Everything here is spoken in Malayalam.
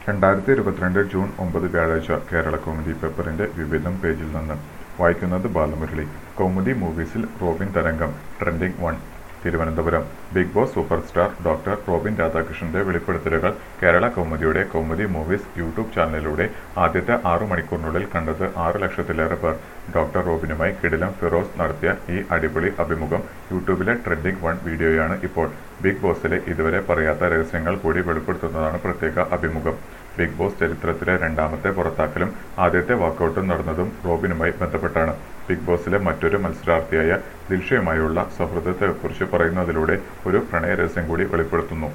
രണ്ടായിരത്തി ഇരുപത്തിരണ്ട് ജൂൺ ഒമ്പത് വ്യാഴാഴ്ച കേരള കൗമുദി പേപ്പറിന്റെ വിവിധം പേജിൽ നിന്ന് വായിക്കുന്നത് ബാലമുരളി കൗമുദി മൂവീസിൽ റോബിൻ തരംഗം trending one Thiruvananthapuram Bigg Boss superstar doctor Robin രാധാകൃഷ്ണന്റെ വെളിപ്പെടുത്തലുകൾ കേരള കൗമുദിയുടെ കൗമുദി മൂവീസ് യൂട്യൂബ് ചാനലിലൂടെ ആദ്യത്തെ ആറു മണിക്കൂറിനുള്ളിൽ കണ്ടത് ആറ് ലക്ഷത്തിലേറെ പേർ ഡോക്ടർ റോബിനുമായി കിടിലം ഫിറോസ് നടത്തിയ ഈ അടിപൊളി അഭിമുഖം യൂട്യൂബിലെ ട്രെൻഡിംഗ് വൺ വീഡിയോയാണ് ഇപ്പോൾ ബിഗ് ബോസിലെ ഇതുവരെ പറയാത്ത രഹസ്യങ്ങൾ കൂടി വെളിപ്പെടുത്തുന്നതാണ് പ്രത്യേക അഭിമുഖം ബിഗ് ബോസ് ചരിത്രത്തിലെ രണ്ടാമത്തെ പുറത്താക്കലും ആദ്യത്തെ വാക്കൌട്ടും നടന്നതും റോബിനുമായി ബന്ധപ്പെട്ടാണ് ബിഗ് ബോസിലെ മറ്റൊരു മത്സരാർത്ഥിയായ ദിൽഷയുമായുള്ള സൗഹൃദത്തെക്കുറിച്ച് പറയുന്നതിലൂടെ ഒരു പ്രണയ രഹസ്യം കൂടി വെളിപ്പെടുത്തുന്നു